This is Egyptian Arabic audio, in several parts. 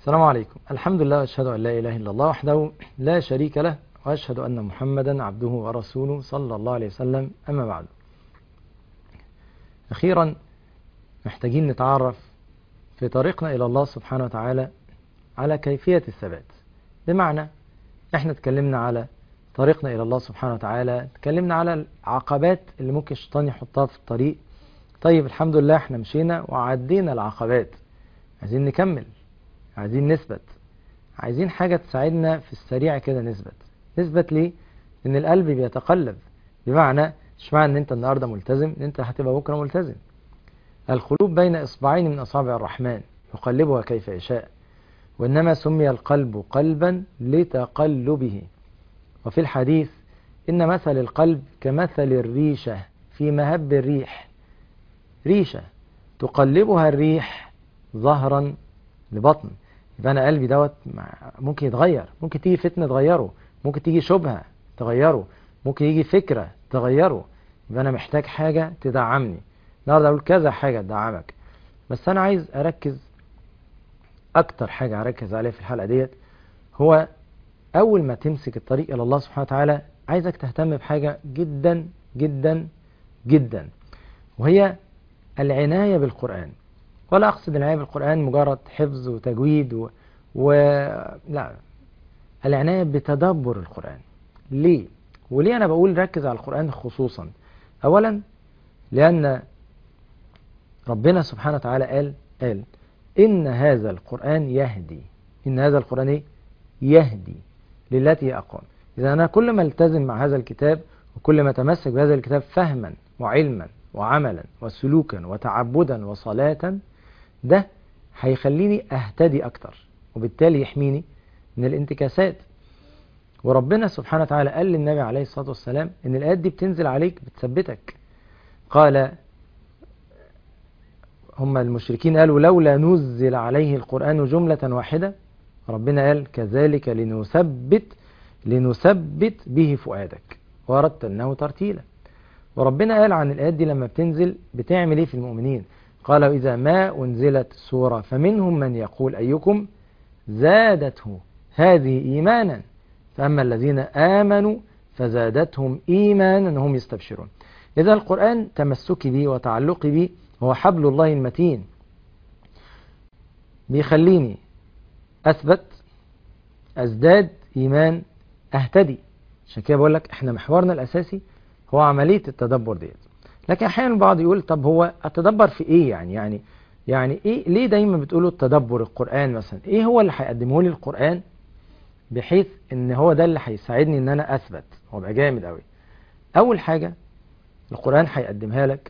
السلام عليكم الحمد لله واشهد ان لا اله الا الله وحده لا شريك له واشهد ان محمدا عبده ورسوله صلى الله عليه وسلم اما بعد اخيرا محتاجين نتعرف في طريقنا الى الله سبحانه وتعالى على كيفية الثبات بمعنى احنا اتكلمنا على طريقنا الى الله سبحانه وتعالى اتكلمنا على العقبات اللي ممكن الشيطان يحطها في الطريق طيب الحمد لله احنا مشينا وعدينا العقبات عايزين نكمل عايزين نثبت عايزين حاجة تساعدنا في السريع كده نثبت نثبت ليه؟ ان القلب بيتقلب بمعنى مش معنى ان انت النهاردة ملتزم ان انت هتبقى بكرة ملتزم القلوب بين اصبعين من اصابع الرحمن يقلبها كيف يشاء وانما سمي القلب قلبا لتقلبه وفي الحديث ان مثل القلب كمثل الريشة في مهب الريح ريشة تقلبها الريح ظهرا لبطن يبقى انا قلبي دوت ممكن يتغير ممكن تيجي فتنه تغيره ممكن تيجي شبهه تغيره ممكن يجي فكره تغيره يبقى انا محتاج حاجه تدعمني النهارده اقول كذا حاجه تدعمك بس انا عايز اركز اكتر حاجه اركز عليها في الحلقه ديت هو اول ما تمسك الطريق الى الله سبحانه وتعالى عايزك تهتم بحاجه جدا جدا جدا وهي العنايه بالقران ولا أقصد العناية بالقرآن مجرد حفظ وتجويد و... و... لا العناية بتدبر القرآن ليه؟ وليه أنا بقول ركز على القرآن خصوصا أولا لأن ربنا سبحانه وتعالى قال قال إن هذا القرآن يهدي إن هذا القرآن إيه؟ يهدي للتي هي أقوم إذا أنا كل ما التزم مع هذا الكتاب وكل ما تمسك بهذا الكتاب فهما وعلما وعملا وسلوكا وتعبدا وصلاة ده هيخليني اهتدي اكتر وبالتالي يحميني من الانتكاسات وربنا سبحانه وتعالى قال للنبي عليه الصلاة والسلام ان الايات دي بتنزل عليك بتثبتك قال هم المشركين قالوا لولا نزل عليه القرآن جملة واحدة ربنا قال كذلك لنثبت لنثبت به فؤادك ورتلناه ترتيلا وربنا قال عن الآيات دي لما بتنزل بتعمل ايه في المؤمنين قال إذا ما أنزلت سورة فمنهم من يقول أيكم زادته هذه إيمانا فأما الذين آمنوا فزادتهم إيمانا هم يستبشرون إذا القرآن تمسكي به وتعلقي به هو حبل الله المتين بيخليني أثبت أزداد إيمان أهتدي عشان كده بقول لك احنا محورنا الأساسي هو عملية التدبر ديت لكن احيانا البعض يقول طب هو اتدبر في ايه يعني يعني يعني ايه ليه دايما بتقولوا التدبر القرآن مثلا ايه هو اللي هيقدمه لي القرآن بحيث ان هو ده اللي هيساعدني ان انا اثبت وابقى جامد قوي اول حاجة القرآن هيقدمها لك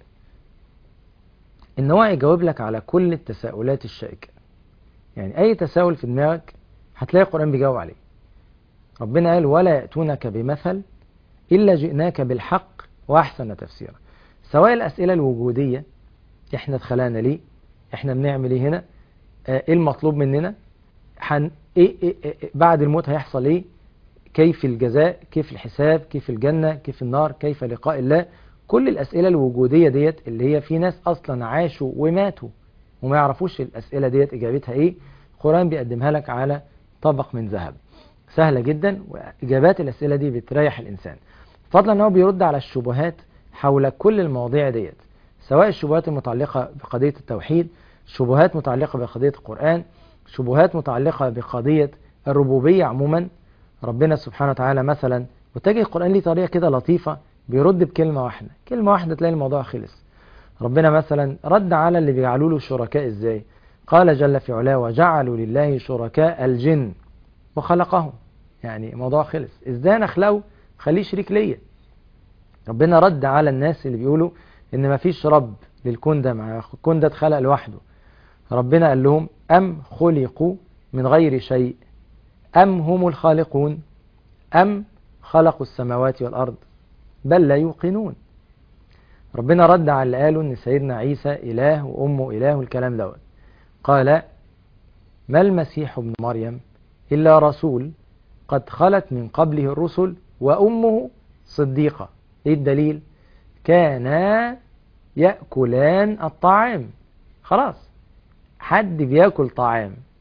ان هو يجاوب لك على كل التساؤلات الشائكة يعني اي تساؤل في دماغك هتلاقي القرآن بيجاوب عليه ربنا قال ولا يأتونك بمثل إلا جئناك بالحق وأحسن تفسيرا سواء الأسئلة الوجودية احنا اتخلقنا ليه احنا بنعمل ايه هنا اه ايه المطلوب مننا حن إيه, إيه, إيه بعد الموت هيحصل ايه كيف الجزاء كيف الحساب كيف الجنة كيف النار كيف لقاء الله كل الأسئلة الوجودية ديت اللي هي في ناس أصلا عاشوا وماتوا وما يعرفوش الأسئلة ديت إجابتها ايه القرآن بيقدمها لك على طبق من ذهب سهلة جدا وإجابات الأسئلة دي بتريح الإنسان فضلا أنه بيرد على الشبهات حول كل المواضيع ديت سواء الشبهات المتعلقة بقضية التوحيد شبهات متعلقة بقضية القرآن شبهات متعلقة بقضية الربوبية عموما ربنا سبحانه وتعالى مثلا وتجد القرآن ليه طريقة كده لطيفة بيرد بكلمة واحدة كلمة واحدة تلاقي الموضوع خلص ربنا مثلا رد على اللي بيجعلوا له شركاء ازاي قال جل في علاه وجعلوا لله شركاء الجن وخلقهم يعني موضوع خلص ازاي انا اخلقه خليه شريك ليا ربنا رد على الناس اللي بيقولوا ان مفيش رب للكون ده مع الكون ده اتخلق لوحده ربنا قال لهم ام خلقوا من غير شيء ام هم الخالقون ام خلقوا السماوات والارض بل لا يوقنون ربنا رد على اللي قالوا ان سيدنا عيسى اله وامه اله الكلام دوت قال ما المسيح ابن مريم الا رسول قد خلت من قبله الرسل وامه صديقه ايه الدليل كانا يأكلان الطعام خلاص حد بياكل طعام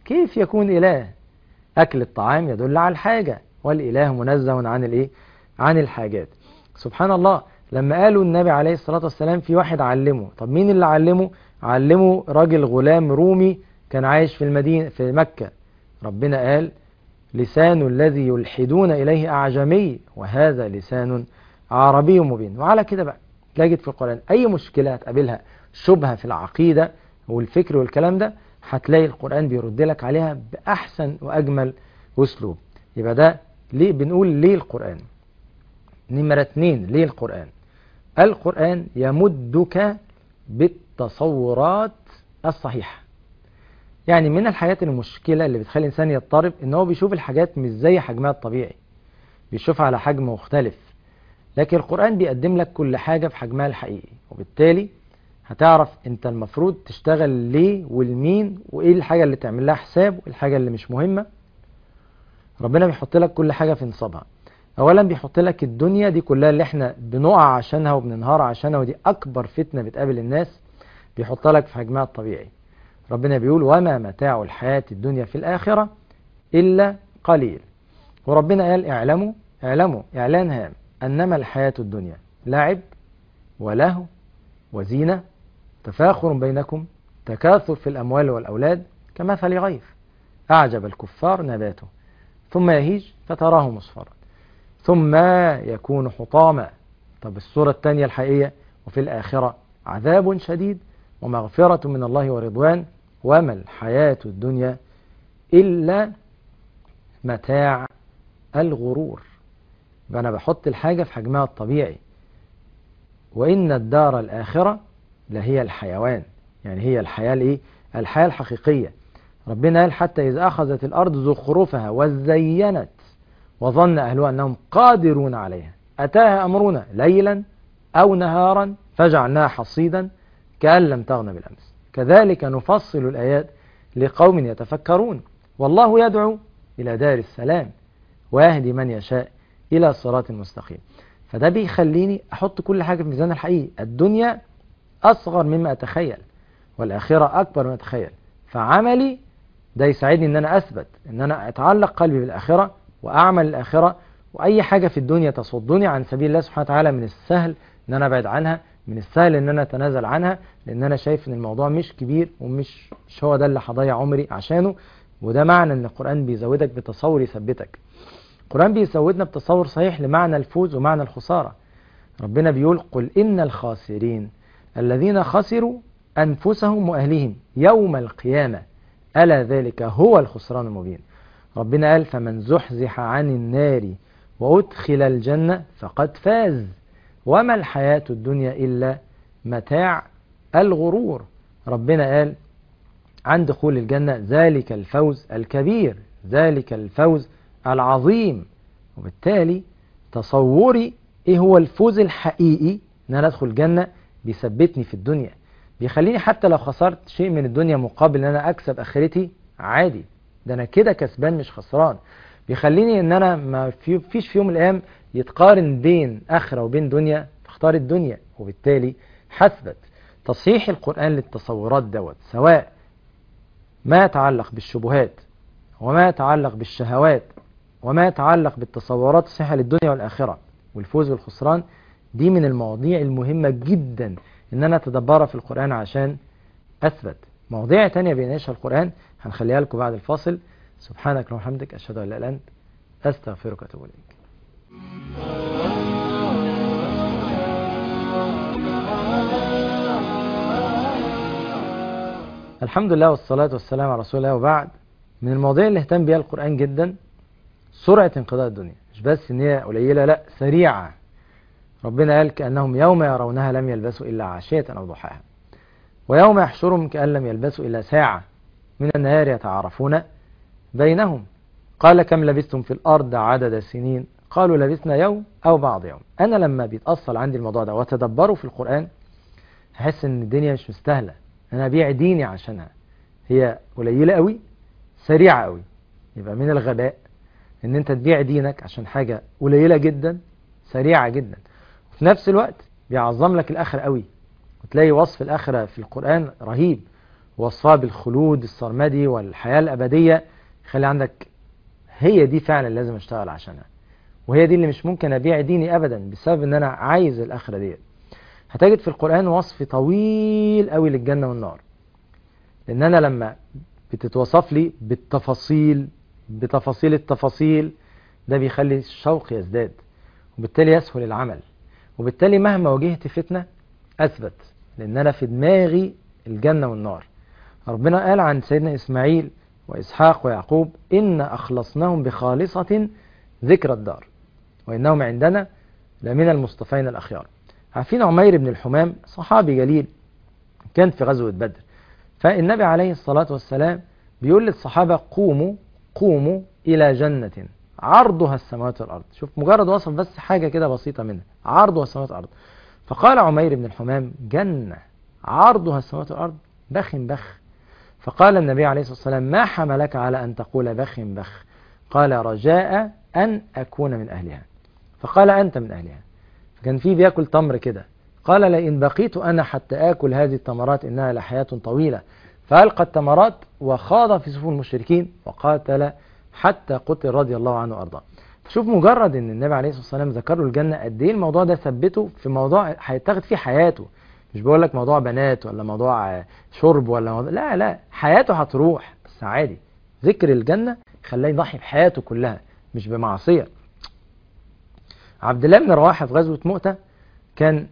كيف يكون إله أكل الطعام يدل على الحاجة والإله منزه عن الإيه عن الحاجات سبحان الله لما قالوا النبي عليه الصلاة والسلام في واحد علمه طب مين اللي علمه علمه راجل غلام رومي كان عايش في المدينة في مكة ربنا قال لسان الذي يلحدون إليه أعجمي وهذا لسان عربي مبين وعلى كده بقى تجد في القرآن أي مشكلة هتقابلها شبهة في العقيدة والفكر والكلام ده هتلاقي القرآن بيرد لك عليها بأحسن وأجمل أسلوب يبقى ده ليه بنقول ليه القرآن نمرة اتنين ليه القرآن القرآن يمدك بالتصورات الصحيحة يعني من الحاجات المشكلة اللي بتخلي الإنسان يضطرب إن هو بيشوف الحاجات مش زي حجمها الطبيعي بيشوفها على حجم مختلف لكن القرآن بيقدم لك كل حاجة في حجمها الحقيقي وبالتالي هتعرف انت المفروض تشتغل ليه والمين وايه الحاجة اللي تعمل لها حساب وايه الحاجة اللي مش مهمة ربنا بيحط لك كل حاجة في نصابها اولا بيحط لك الدنيا دي كلها اللي احنا بنقع عشانها وبننهار عشانها ودي اكبر فتنة بتقابل الناس بيحطها لك في حجمها الطبيعي ربنا بيقول وما متاع الحياة الدنيا في الآخرة إلا قليل وربنا قال اعلموا اعلموا اعلان هام أنما الحياة الدنيا لعب ولهو وزينة تفاخر بينكم تكاثر في الأموال والأولاد كمثل غيث أعجب الكفار نباته ثم يهيج فتراه مصفرا ثم يكون حطاما طب الصورة الثانية الحقيقية وفي الآخرة عذاب شديد ومغفرة من الله ورضوان وما الحياة الدنيا إلا متاع الغرور يبقى أنا بحط الحاجة في حجمها الطبيعي وإن الدار الآخرة لهي الحيوان يعني هي الحياة الإيه؟ الحياة الحقيقية ربنا قال حتى إذا أخذت الأرض زخرفها وزينت وظن أهلها أنهم قادرون عليها أتاها أمرنا ليلا أو نهارا فجعلناها حصيدا كأن لم تغن بالأمس كذلك نفصل الآيات لقوم يتفكرون والله يدعو إلى دار السلام ويهدي من يشاء إلى صراط مستقيم فده بيخليني أحط كل حاجة في ميزان الحقيقي الدنيا أصغر مما أتخيل والآخرة أكبر مما أتخيل فعملي ده يساعدني ان انا اثبت ان انا اتعلق قلبي بالاخره واعمل الاخره واي حاجه في الدنيا تصدني عن سبيل الله سبحانه وتعالى من السهل ان انا ابعد عنها من السهل ان انا اتنازل عنها لان انا شايف ان الموضوع مش كبير ومش مش هو ده اللي هضيع عمري عشانه وده معنى ان القران بيزودك بتصور يثبتك القران بيزودنا بتصور صحيح لمعنى الفوز ومعنى الخساره ربنا بيقول قل ان الخاسرين الذين خسروا انفسهم واهليهم يوم القيامه ألا ذلك هو الخسران المبين ربنا قال فمن زحزح عن النار وأدخل الجنة فقد فاز وما الحياة الدنيا إلا متاع الغرور ربنا قال عن دخول الجنة ذلك الفوز الكبير ذلك الفوز العظيم وبالتالي تصوري ايه هو الفوز الحقيقي ان انا ادخل الجنة بيثبتني في الدنيا بيخليني حتى لو خسرت شيء من الدنيا مقابل ان انا اكسب اخرتي عادي ده انا كده كسبان مش خسران بيخليني ان انا ما في فيش في يوم من الايام يتقارن بين اخره وبين دنيا فاختار الدنيا وبالتالي حسبت تصحيح القران للتصورات دوت سواء ما يتعلق بالشبهات وما يتعلق بالشهوات وما يتعلق بالتصورات الصحيحه للدنيا والاخره والفوز والخسران دي من المواضيع المهمه جدا ان انا اتدبرها في القرآن عشان اثبت مواضيع تانية بيناقشها القرآن هنخليها لكم بعد الفاصل سبحانك اللهم وبحمدك اشهد ان لا اله الا انت استغفرك واتوب اليك الحمد لله والصلاة والسلام على رسول الله وبعد من المواضيع اللي اهتم بيها القرآن جدا سرعة انقضاء الدنيا مش بس ان هي قليلة لا سريعة ربنا قال كأنهم يوم يرونها لم يلبسوا إلا عشية أو ضحاها ويوم يحشرهم كأن لم يلبسوا إلا ساعة من النهار يتعارفون بينهم قال كم لبثتم في الأرض عدد سنين قالوا لبثنا يوم أو بعض يوم أنا لما بيتأصل عندي الموضوع ده وتدبره في القرآن هحس إن الدنيا مش مستاهلة أنا أبيع ديني عشانها هي قليلة قوي سريعة قوي يبقى من الغباء إن أنت تبيع دينك عشان حاجة قليلة جدا سريعة جدا في نفس الوقت بيعظم لك الآخرة قوي وتلاقي وصف الآخرة في القرآن رهيب ووصفها بالخلود السرمدي والحياة الأبدية خلي عندك هي دي فعلا لازم اشتغل عشانها وهي دي اللي مش ممكن ابيع ديني ابدا بسبب ان انا عايز الاخره ديت هتجد في القران وصف طويل قوي للجنه والنار لان انا لما بتتوصف لي بالتفاصيل بتفاصيل التفاصيل ده بيخلي الشوق يزداد وبالتالي يسهل العمل وبالتالي مهما واجهت فتنه اثبت لان انا في دماغي الجنه والنار ربنا قال عن سيدنا اسماعيل وإسحاق ويعقوب إن أخلصناهم بخالصة ذكر الدار وإنهم عندنا لمن المصطفين الأخيار عارفين عمير بن الحمام صحابي جليل كان في غزوة بدر فالنبي عليه الصلاة والسلام بيقول للصحابة قوموا قوموا إلى جنة عرضها السماوات والأرض شوف مجرد وصف بس حاجة كده بسيطة منها عرضها السماوات والأرض فقال عمير بن الحمام جنة عرضها السماوات والأرض بخ بخ فقال النبي عليه الصلاة والسلام ما حملك على أن تقول بخ بخ قال رجاء أن أكون من أهلها فقال أنت من أهلها فكان في بياكل تمر كده قال لئن بقيت أنا حتى آكل هذه التمرات إنها لحياة طويلة فألقى التمرات وخاض في صفوف المشركين وقاتل حتى قتل رضي الله عنه وأرضاه فشوف مجرد ان النبي عليه الصلاه والسلام ذكر له الجنه قد ايه الموضوع ده ثبته في موضوع هيتاخد فيه حياته مش بقول لك موضوع بنات ولا موضوع شرب ولا موضوع لا لا حياته هتروح بس عادي ذكر الجنة خلاه يضحي بحياته كلها مش بمعصية عبد الله بن رواحة في غزوة مؤتة كان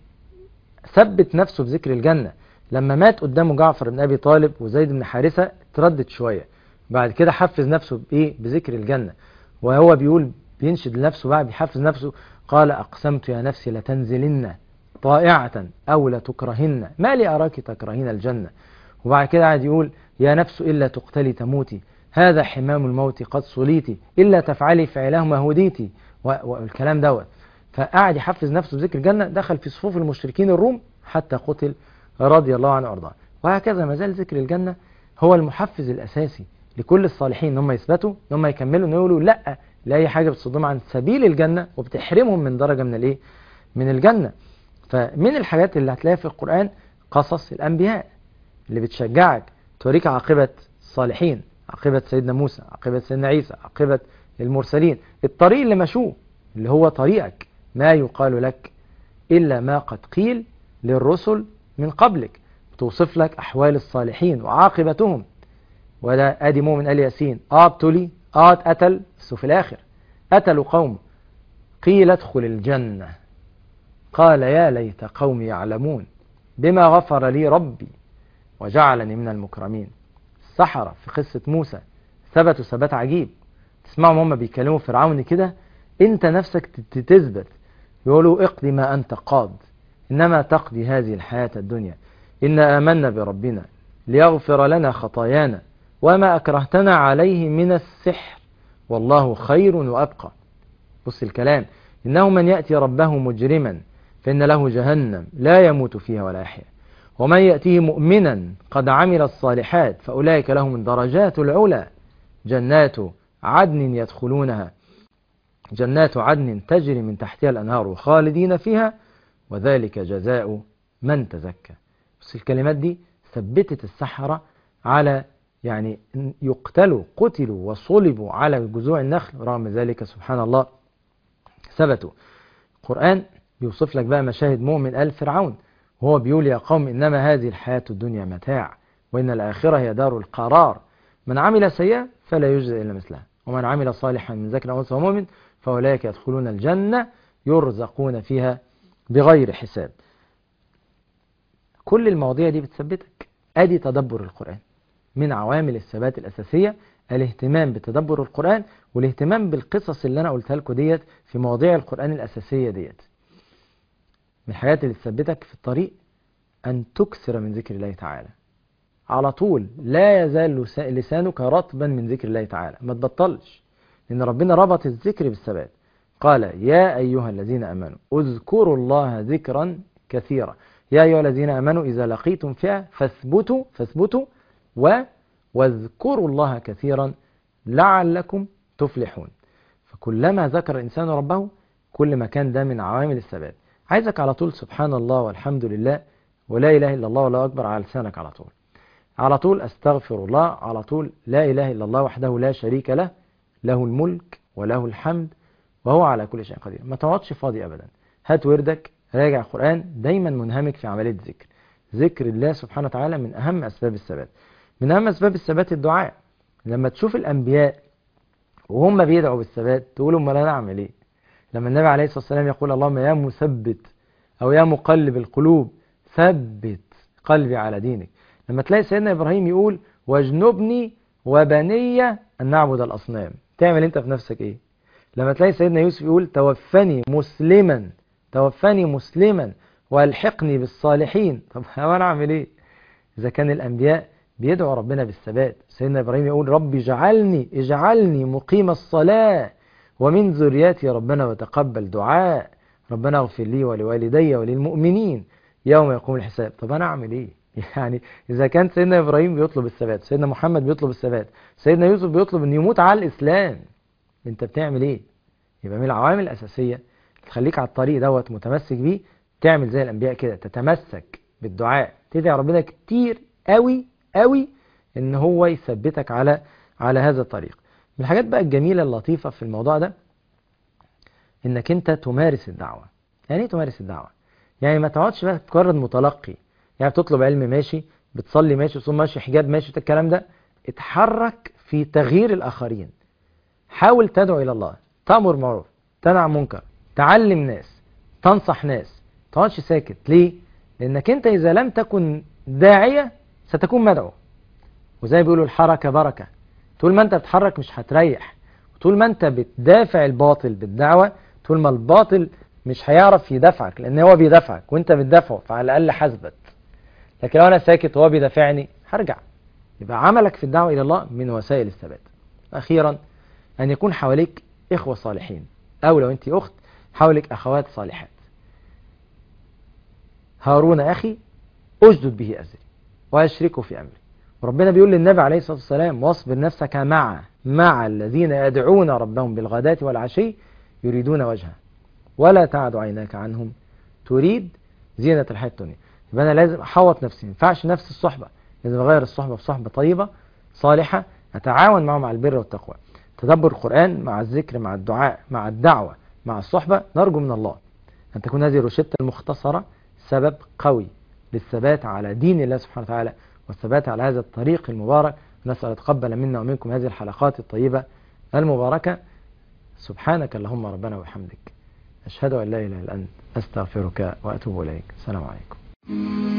ثبت نفسه في ذكر الجنة لما مات قدامه جعفر بن أبي طالب وزيد بن حارثة تردد شوية بعد كده حفز نفسه بإيه بذكر الجنة وهو بيقول بينشد لنفسه بقى بيحفز نفسه قال أقسمت يا نفسي لتنزلن طائعة أو لتكرهن ما لي أراك تكرهين الجنة وبعد كده قاعد يقول يا نفس إلا تقتلي تموتي هذا حمام الموت قد صليتي إلا تفعلي فعلهما هديتي والكلام دوت فقعد يحفز نفسه بذكر الجنة دخل في صفوف المشركين الروم حتى قتل رضي الله عنه وارضاه وهكذا ما زال ذكر الجنة هو المحفز الأساسي لكل الصالحين ان هم يثبتوا ان هم يكملوا ان يقولوا لا لأي حاجة بتصدهم عن سبيل الجنة وبتحرمهم من درجة من الايه من الجنة فمن الحاجات اللي هتلاقيها في القرآن قصص الأنبياء اللي بتشجعك توريك عاقبة الصالحين عاقبة سيدنا موسى عاقبة سيدنا عيسى عاقبة المرسلين الطريق اللي مشوه اللي هو طريقك ما يقال لك إلا ما قد قيل للرسل من قبلك توصف لك أحوال الصالحين وعاقبتهم وده آدي مؤمن آل ياسين آه ابتلي آه اتقتل بس في الآخر قتلوا قوم قيل ادخل الجنة قال يا ليت قومي يعلمون بما غفر لي ربي وجعلني من المكرمين السحرة في قصة موسى ثبتوا ثبات عجيب تسمعهم هم بيكلموا فرعون كده انت نفسك تثبت يقولوا اقضي ما انت قاض انما تقضي هذه الحياة الدنيا إن آمنا بربنا ليغفر لنا خطايانا وما أكرهتنا عليه من السحر والله خير وأبقى بص الكلام إنه من يأتي ربه مجرما فإن له جهنم لا يموت فيها ولا يحيا ومن يأتيه مؤمنا قد عمل الصالحات فأولئك لهم الدرجات العلى جنات عدن يدخلونها جنات عدن تجري من تحتها الأنهار خالدين فيها وذلك جزاء من تزكى بس الكلمات دي ثبتت السحرة على يعني يقتلوا قتلوا وصلبوا على جذوع النخل رغم ذلك سبحان الله ثبتوا القرآن بيوصف لك بقى مشاهد مؤمن آل فرعون وهو بيقول يا قوم إنما هذه الحياة الدنيا متاع وإن الآخرة هي دار القرار من عمل سيئة فلا يجزى إلا مثلها ومن عمل صالحا من ذكر أو أنثى مؤمن فأولئك يدخلون الجنة يرزقون فيها بغير حساب كل المواضيع دي بتثبتك ادي تدبر القرآن من عوامل الثبات الأساسية الاهتمام بتدبر القرآن والاهتمام بالقصص اللي أنا قلتها لكم ديت في مواضيع القرآن الأساسية ديت من الحاجات اللي تثبتك في الطريق أن تكثر من ذكر الله تعالى على طول لا يزال لسانك رطبا من ذكر الله تعالى ما تبطلش لأن ربنا ربط الذكر بالثبات قال يا أيها الذين أمنوا اذكروا الله ذكرا كثيرا يا أيها الذين أمنوا إذا لقيتم فئة فاثبتوا فاثبتوا و واذكروا الله كثيرا لعلكم تفلحون فكلما ذكر الإنسان ربه كل ما كان ده من عوامل الثبات عايزك على طول سبحان الله والحمد لله ولا إله إلا الله ولا أكبر على لسانك على طول على طول استغفر الله على طول لا اله الا الله وحده لا شريك له له الملك وله الحمد وهو على كل شيء قدير ما تقعدش فاضي ابدا هات وردك راجع القرآن دايما منهمك في عملية ذكر ذكر الله سبحانه وتعالى من أهم أسباب الثبات من أهم أسباب الثبات الدعاء لما تشوف الأنبياء وهم بيدعوا بالثبات تقولوا امال انا اعمل ايه لما النبي عليه الصلاة والسلام يقول اللهم يا مثبت أو يا مقلب القلوب ثبت قلبي على دينك لما تلاقي سيدنا إبراهيم يقول واجنبني وبني أن نعبد الأصنام تعمل أنت في نفسك إيه لما تلاقي سيدنا يوسف يقول توفني مسلما توفني مسلما والحقني بالصالحين طب انا اعمل ايه اذا كان الانبياء بيدعوا ربنا بالثبات سيدنا ابراهيم يقول ربي اجعلني اجعلني مقيم الصلاه ومن ذرياتي ربنا وتقبل دعاء ربنا اغفر لي ولوالدي وللمؤمنين يوم يقوم الحساب طب انا اعمل ايه يعني اذا كان سيدنا ابراهيم بيطلب الثبات سيدنا محمد بيطلب الثبات سيدنا يوسف بيطلب ان يموت على الاسلام انت بتعمل ايه يبقى من العوامل الاساسيه تخليك على الطريق دوت متمسك بيه تعمل زي الانبياء كده تتمسك بالدعاء تدعي ربنا كتير قوي قوي ان هو يثبتك على على هذا الطريق من الحاجات بقى الجميله اللطيفه في الموضوع ده انك انت تمارس الدعوه يعني ايه تمارس الدعوه يعني ما تقعدش بقى تجرد متلقي يعني بتطلب علم ماشي بتصلي ماشي تصوم ماشي حجاب ماشي الكلام ده اتحرك في تغيير الاخرين حاول تدعو الى الله تامر معروف تنع منكر تعلم ناس تنصح ناس تقعدش ساكت ليه لانك انت اذا لم تكن داعية ستكون مدعو وزي ما بيقولوا الحركة بركة طول ما انت بتحرك مش هتريح طول ما انت بتدافع الباطل بالدعوة طول ما الباطل مش هيعرف يدافعك لان هو بيدافعك وانت بتدافعه فعلى الاقل حسبت لكن لو انا ساكت وهو بيدافعني هرجع يبقى عملك في الدعوة الى الله من وسائل الثبات اخيرا ان يكون حواليك اخوة صالحين او لو انت اخت حولك أخوات صالحات هارون أخي أجدد به أزري وأشركه في أمري وربنا بيقول للنبي عليه الصلاة والسلام واصبر نفسك مع مع الذين يدعون ربهم بالغداة والعشي يريدون وجهه ولا تعد عيناك عنهم تريد زينة الحياة الدنيا يبقى أنا لازم أحوط نفسي ما ينفعش نفس الصحبة لازم أغير الصحبة بصحبة طيبة صالحة أتعاون معهم على البر والتقوى تدبر القرآن مع الذكر مع الدعاء مع الدعوة مع الصحبة نرجو من الله أن تكون هذه الروشتة المختصرة سبب قوي للثبات على دين الله سبحانه وتعالى والثبات على هذا الطريق المبارك نسأل أن يتقبل منا ومنكم هذه الحلقات الطيبة المباركة سبحانك اللهم ربنا وبحمدك أشهد أن لا إله إلا أنت أستغفرك وأتوب إليك السلام عليكم